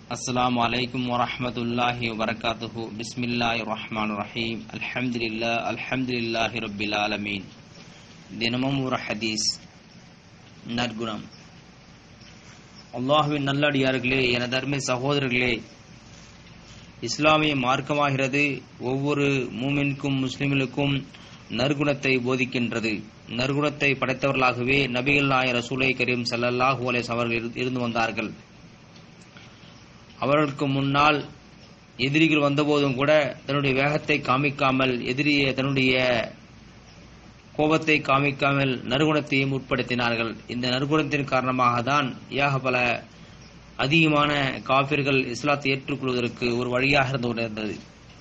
السلام عليكم ورحمة الله وبركاته بسم الله الرحمن الرحيم الحمد لله الحمد لله رب العالمين தினமும் ஒரு ஹதீஸ் நற்குணம் அல்லாஹுவின் நல்லடியார்களே எனது அருமை சகோதரர்களே இஸ்லாமிய மார்க்கமாகிறது ஒவ்வொரு மூமின்கும் முஸ்லிம்களுக்கும் நற்குணத்தை போதிக்கின்றது நற்குணத்தை படைத்தவர்களாகவே நபிகள் நாய ரசூலை கரீம் ஸல்லல்லாஹு அலைஹி அவர்கள் இரு- இருந்து வந்தார்கள் அவர்களுக்கு முன்னால் எதிரிகள் வந்தபோதும் கூட தன்னுடைய வேகத்தை காமிக்காமல் எதிரிய தன்னுடைய கோபத்தை காமிக்காமல் நறுகுணத்தையும் உட்படுத்தினார்கள் இந்த நறுகுணத்தின் காரணமாக தான் ஏக பல அதிகமான காபிர்கள் இஸ்லாத்தை ஏற்றுக்கொள்வதற்கு ஒரு வழியாக இருந்து கொண்டிருந்தது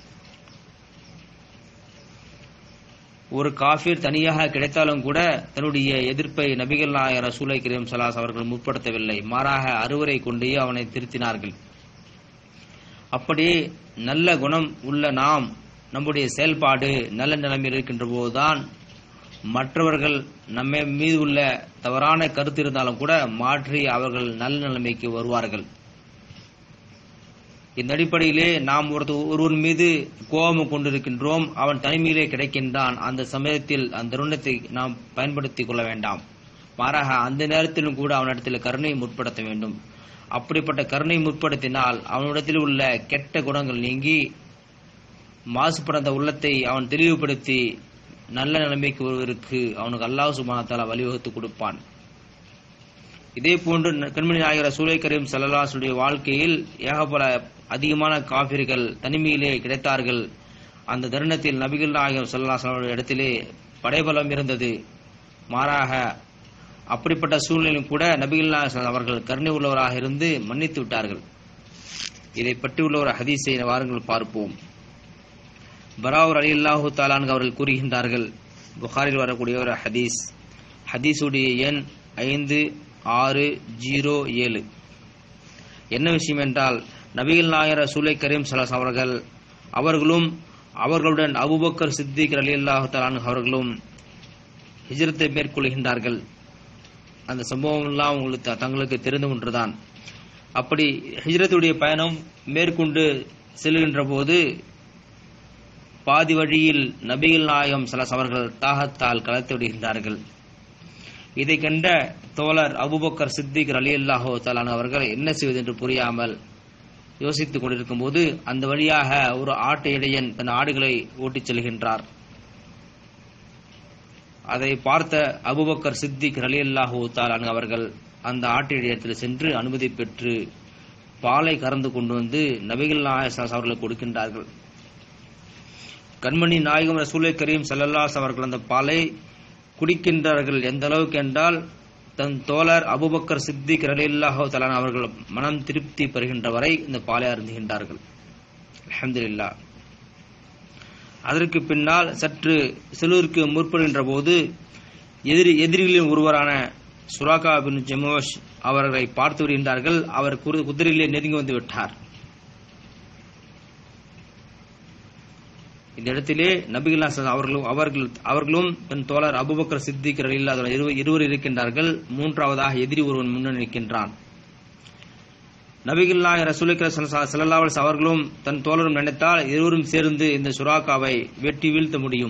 ஒரு காஃபிர் தனியாக கிடைத்தாலும் கூட தன்னுடைய எதிர்ப்பை நபிகள் நாயக ரசூலை கிரீம் சலாஸ் அவர்கள் முற்படுத்தவில்லை மாறாக அறுவரை கொண்டே அவனை திருத்தினார்கள் அப்படியே நல்ல குணம் உள்ள நாம் நம்முடைய செயல்பாடு நல்ல நிலைமையில் இருக்கின்ற போதுதான் மற்றவர்கள் நம்ம மீது உள்ள தவறான கருத்து இருந்தாலும் கூட மாற்றி அவர்கள் நல்ல நிலைமைக்கு வருவார்கள் இந்த அடிப்படையிலே நாம் ஒருத்த- ஒருவன் மீது கோபம் கொண்டிருக்கின்றோம் அவன் தனிமையிலே கிடைக்கின்றான் அந்த சமயத்தில் அந்த தருணத்தை நாம் பயன்படுத்திக் கொள்ள வேண்டாம் மாறாக அந்த நேரத்திலும் கூட அவனிடத்தில் கருணை முற்படுத்த வேண்டும் அப்படிப்பட்ட கருணை முற்படுத்தினால் அவனிடத்தில் உள்ள கெட்ட குணங்கள் நீங்கி மாசுபடாத உள்ளத்தை அவன் தெளிவுபடுத்தி நல்ல நிலைமைக்கு வருவதற்கு அவனுக்கு அல்லாஹ் சுபானத்தால வழிவகுத்து கொடுப்பான் இதே போன்று ந- கண்மணி நாயகர் சூலை கரீம் சல்லல்லாசுடைய வாழ்க்கையில் ஏகப்பல அதிகமான காபிர்கள் தனிமையிலே கிடைத்தார்கள் அந்த தருணத்தில் நபிகள் நாயகம் சல்லாசனுடைய இடத்திலே படைபலம் இருந்தது மாறாக அப்படிப்பட்ட சூழ்நிலையும் கூட நபிகள் நாயகம் அவர்கள் கருணை உள்ளவராக இருந்து மன்னித்து விட்டார்கள் இதை பற்றி உள்ள ஒரு ஹதீஸை வாருங்கள் பார்ப்போம் பராவர் அலி அல்லாஹு தாலான் அவர்கள் கூறுகின்றார்கள் புகாரில் வரக்கூடிய ஒரு ஹதீஸ் ஹதீஸுடைய எண் ஐந்து ஆறு ஜீரோ ஏழு என்ன விஷயம் என்றால் நபிகள் நாயர் சூலை கரீம் சலாஸ் அவர்கள் அவர்களும் அவர்களுடன் அபுபக்கர் சித்திக் அலி அல்லாஹு தாலான் அவர்களும் ஹிஜ்ரத்தை மேற்கொள்கின்றார்கள் அந்த சம்பவம் எல்லாம் உங்களுக்கு த- தங்களுக்கு தெரிந்த ஒன்றுதான் அப்படி ஹிஜ்ரத்துடைய பயணம் மேற்கொண்டு செல்கின்ற போது பாதி வழியில் நபிகள் நாயகம் சலஸ் அவர்கள் தாகத்தால் கலத்து விடுகின்றார்கள் இதை கண்ட தோழர் அபுபக்கர் சித்திக் அலி அல்லாஹோ தலான் அவர்கள் என்ன செய்வது என்று புரியாமல் யோசித்துக் கொண்டிருக்கும் போது அந்த வழியாக ஒரு ஆட்டு இடையன் தன் ஆடுகளை ஓட்டிச் செல்கின்றார் அதை பார்த்த அபுபக்கர் சித்திக் அலி அல்லாஹோ தாலான் அவர்கள் அந்த ஆட்டு இடையத்தில் சென்று அனுமதி பெற்று பாலை கறந்து கொண்டு வந்து நபிகள் நாயகம் அவர்களுக்கு கொடுக்கின்றார்கள் கண்மணி நாயகம் ரசூலை கரீம் சல்லல்லாஸ் அவர்கள் அந்த பாலை குடிக்கின்றார்கள் எந்த அளவுக்கு என்றால் தன் தோழர் அபுபக்கர் சித்திக் ரலில்லாஹு தலான் அவர்கள் மனம் திருப்தி பெறுகின்ற வரை இந்த பாலை அருந்துகின்றார்கள் அல்ஹம்துலில்லாஹ் அதற்கு பின்னால் சற்று செலூருக்கு முற்படுகின்ற போது எதிரி எதிரிகளின் ஒருவரான சுராகா பின் ஜமோஷ் அவர்களை பார்த்து வருகின்றார்கள் அவர் குரு- குதிரையிலே நெருங்கி வந்து விட்டார் இந்த இடத்திலே நபிகள் அவர்களும் அவர்கள் அவர்களும் தன் தோழர் அபுபக்கர் சித்திக் ரலில்லாஹு இருவர் இருவர் இருக்கின்றார்கள் மூன்றாவதாக எதிரி ஒருவன் முன்னணி நிற்கின்றான் நபிகள் நாயக ரசூலுக்கர் சல்லல்லாஹு அவர்களும் தன் தோழரும் நினைத்தால் இருவரும் சேர்ந்து இந்த சுறாக்காவை வெட்டி வீழ்த்த முடியும்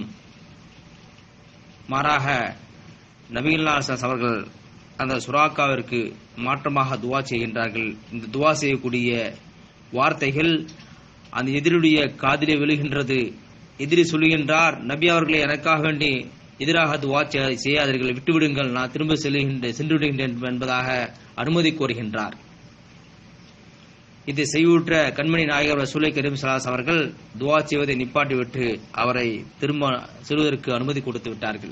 மாறாக நபிகள் நாயகம் அவர்கள் அந்த சுறாக்காவிற்கு மாற்றமாக துவா செய்கின்றார்கள் இந்த துவா செய்யக்கூடிய வார்த்தைகள் அந்த எதிரியுடைய காதிலே விழுகின்றது எதிரி சொல்லுகின்றார் நபி அவர்களை எனக்காக வேண்டி எதிராக துவா செய்ய- செய்யாதீர்கள் விட்டுவிடுங்கள் நான் திரும்ப செல்லுகின்ற சென்று விடுகின்றேன் என்பதாக அனுமதி கோருகின்றார் இதை செய்வுற்ற கண்மணி நாயகர் ரசூலை கரீம் சலாஸ் அவர்கள் துவா செய்வதை நிப்பாட்டிவிட்டு அவரை திரும்ப செல்வதற்கு அனுமதி கொடுத்து விட்டார்கள்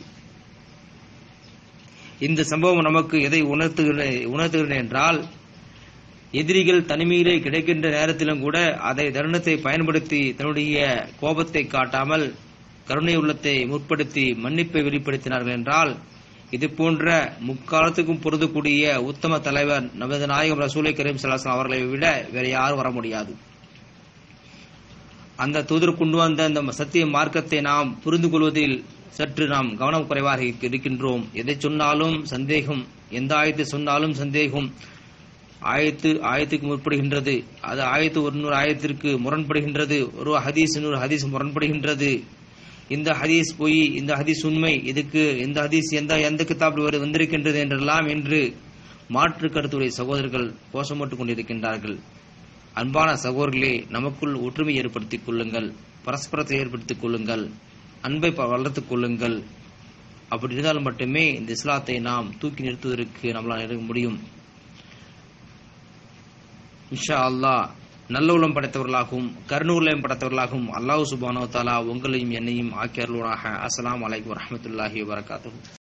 இந்த சம்பவம் நமக்கு எதை உணர்த்துகிறேன் உணர்த்துகிறேன் என்றால் எதிரிகள் தனிமையிலே கிடைக்கின்ற நேரத்திலும் கூட அதை தருணத்தை பயன்படுத்தி தன்னுடைய கோபத்தை காட்டாமல் கருணை உள்ளத்தை முற்படுத்தி மன்னிப்பை வெளிப்படுத்தினார்கள் என்றால் இது போன்ற முக்காலத்துக்கும் பொருந்தக்கூடிய உத்தம தலைவர் நமது நாயகம் ரசூலை கரீம் சலாசம் அவர்களை விட வேற யாரும் வர முடியாது அந்த தூதர் கொண்டு வந்த அந்த சத்திய மார்க்கத்தை நாம் புரிந்து கொள்வதில் சற்று நாம் கவனம் குறைவாக இருக்கின்றோம் எதை சொன்னாலும் சந்தேகம் எந்த ஆயத்தை சொன்னாலும் சந்தேகம் ஆயத்து ஆயத்துக்கு முற்படுகின்றது அது ஆயத்து ஒரு நூறு ஆயத்திற்கு முரண்படுகின்றது ஒரு ஹதீஸ் இன்னொரு ஹதீஸ் முரண்படுகின்றது இந்த ஹதீஸ் பொய் இந்த ஹதீஸ் உண்மை இதுக்கு இந்த ஹதீஸ் எந்த எந்த கிதாபில் வரு- வந்திருக்கின்றது என்றெல்லாம் என்று மாற்று கருத்துடைய சகோதரர்கள் கோஷமிட்டுக் கொண்டிருக்கின்றார்கள் அன்பான சகோதரர்களே நமக்குள் ஒற்றுமை ஏற்படுத்திக் கொள்ளுங்கள் பரஸ்பரத்தை ஏற்படுத்திக் கொள்ளுங்கள் அன்பை ப- வளர்த்துக் கொள்ளுங்கள் அப்படி இருந்தால் மட்டுமே இந்த இஸ்லாத்தை நாம் தூக்கி நிறுத்துவதற்கு நம்மளால் இருக்க முடியும் இன்ஷா அல்லாஹ் நல்ல உள்ளம் படைத்தவர்களாகவும் கருணூலம் படைத்தவர்களாகவும் அல்லாஹ் சுபானோ தாலா உங்களையும் என்னையும் ஆக்கியருள்வாராக அஸ்ஸலாமு அலைக்கும் வரஹ்மத்துல்லாஹி வபரகாத்துஹு